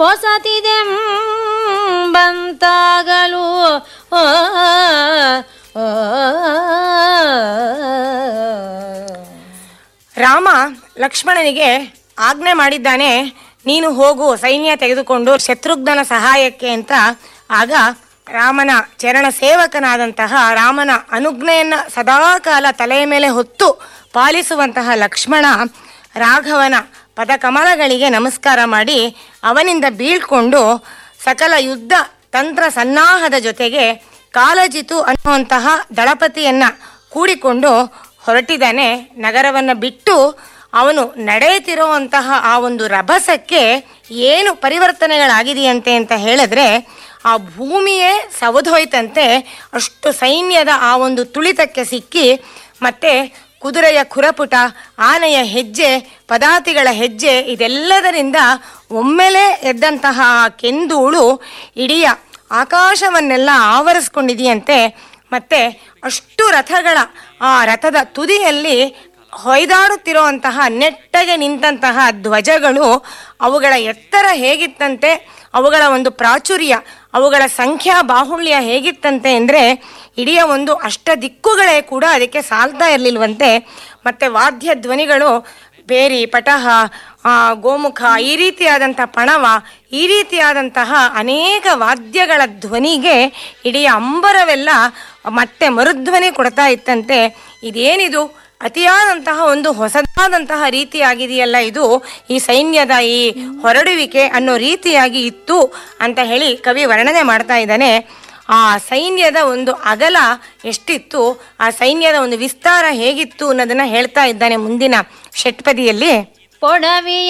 ಹೊಸತಿದೆಂಬಂತಾಗಲು ಆ, ಆ, ರಾಮ ಲಕ್ಷ್ಮಣನಿಗೆ ಆಜ್ಞೆ ಮಾಡಿದ್ದಾನೆ ನೀನು ಹೋಗು ಸೈನ್ಯ ತೆಗೆದುಕೊಂಡು ಶತ್ರುಘ್ನನ ಸಹಾಯಕ್ಕೆ ಅಂತ ಆಗ ರಾಮನ ಚರಣ ಸೇವಕನಾದಂತಹ ರಾಮನ ಅನುಜ್ಞೆಯನ್ನ ಸದಾಕಾಲ ತಲೆಯ ಮೇಲೆ ಹೊತ್ತು ಪಾಲಿಸುವಂತಹ ಲಕ್ಷ್ಮಣ ರಾಘವನ ಪದಕಮಲಗಳಿಗೆ ನಮಸ್ಕಾರ ಮಾಡಿ ಅವನಿಂದ ಬೀಳ್ಕೊಂಡು ಸಕಲ ಯುದ್ಧ ತಂತ್ರ ಸನ್ನಾಹದ ಜೊತೆಗೆ ಕಾಲಜಿತು ಅನ್ನುವಂತಹ ದಳಪತಿಯನ್ನ ಕೂಡಿಕೊಂಡು ಹೊರಟಿದ್ದಾನೆ ನಗರವನ್ನು ಬಿಟ್ಟು ಅವನು ನಡೆಯುತ್ತಿರುವಂತಹ ಆ ಒಂದು ರಭಸಕ್ಕೆ ಏನು ಪರಿವರ್ತನೆಗಳಾಗಿದೆಯಂತೆ ಅಂತ ಹೇಳಿದ್ರೆ ಆ ಭೂಮಿಯೇ ಸವದೋಯ್ತಂತೆ ಅಷ್ಟು ಸೈನ್ಯದ ಆ ಒಂದು ತುಳಿತಕ್ಕೆ ಸಿಕ್ಕಿ ಮತ್ತೆ ಕುದುರೆಯ ಖುರಪುಟ ಆನೆಯ ಹೆಜ್ಜೆ ಪದಾತಿಗಳ ಹೆಜ್ಜೆ ಇದೆಲ್ಲದರಿಂದ ಒಮ್ಮೆಲೆ ಎದ್ದಂತಹ ಆ ಕೆಂದೂಳು ಇಡೀ ಆಕಾಶವನ್ನೆಲ್ಲ ಆವರಿಸ್ಕೊಂಡಿದೆಯಂತೆ ಮತ್ತೆ ಅಷ್ಟು ರಥಗಳ ಆ ರಥದ ತುದಿಯಲ್ಲಿ ಹೊಯ್ದಾಡುತ್ತಿರುವಂತಹ ನೆಟ್ಟಗೆ ನಿಂತಹ ಧ್ವಜಗಳು ಅವುಗಳ ಎತ್ತರ ಹೇಗಿತ್ತಂತೆ ಅವುಗಳ ಒಂದು ಪ್ರಾಚುರ್ಯ ಅವುಗಳ ಸಂಖ್ಯಾ ಬಾಹುಳ್ಯ ಹೇಗಿತ್ತಂತೆ ಅಂದರೆ ಇಡೀ ಒಂದು ಅಷ್ಟ ದಿಕ್ಕುಗಳೇ ಕೂಡ ಅದಕ್ಕೆ ಸಾಲ್ತಾ ಇರಲಿಲ್ವಂತೆ ಮತ್ತೆ ವಾದ್ಯ ಧ್ವನಿಗಳು ಬೇರಿ ಪಟಹ ಆ, ಗೋಮುಖ ಈ ರೀತಿಯಾದಂಥ ಪಣವ ಈ ರೀತಿಯಾದಂತಹ ಅನೇಕ ವಾದ್ಯಗಳ ಧ್ವನಿಗೆ ಇಡೀ ಅಂಬರವೆಲ್ಲ ಮತ್ತೆ ಮರುಧ್ವನಿ ಕೊಡ್ತಾ ಇತ್ತಂತೆ ಇದೇನಿದು ಅತಿಯಾದಂತಹ ಒಂದು ಹೊಸದಾದಂತಹ ರೀತಿಯಾಗಿದೆಯಲ್ಲ ಇದು ಈ ಸೈನ್ಯದ ಈ ಹೊರಡುವಿಕೆ ಅನ್ನೋ ರೀತಿಯಾಗಿ ಇತ್ತು ಅಂತ ಹೇಳಿ ಕವಿ ವರ್ಣನೆ ಮಾಡ್ತಾ ಇದ್ದಾನೆ ಆ ಸೈನ್ಯದ ಒಂದು ಅಗಲ ಎಷ್ಟಿತ್ತು ಆ ಸೈನ್ಯದ ಒಂದು ವಿಸ್ತಾರ ಹೇಗಿತ್ತು ಅನ್ನೋದನ್ನ ಹೇಳ್ತಾ ಇದ್ದಾನೆ ಮುಂದಿನ ಷಟ್ಪದಿಯಲ್ಲಿ ಪೊಡವಿಯ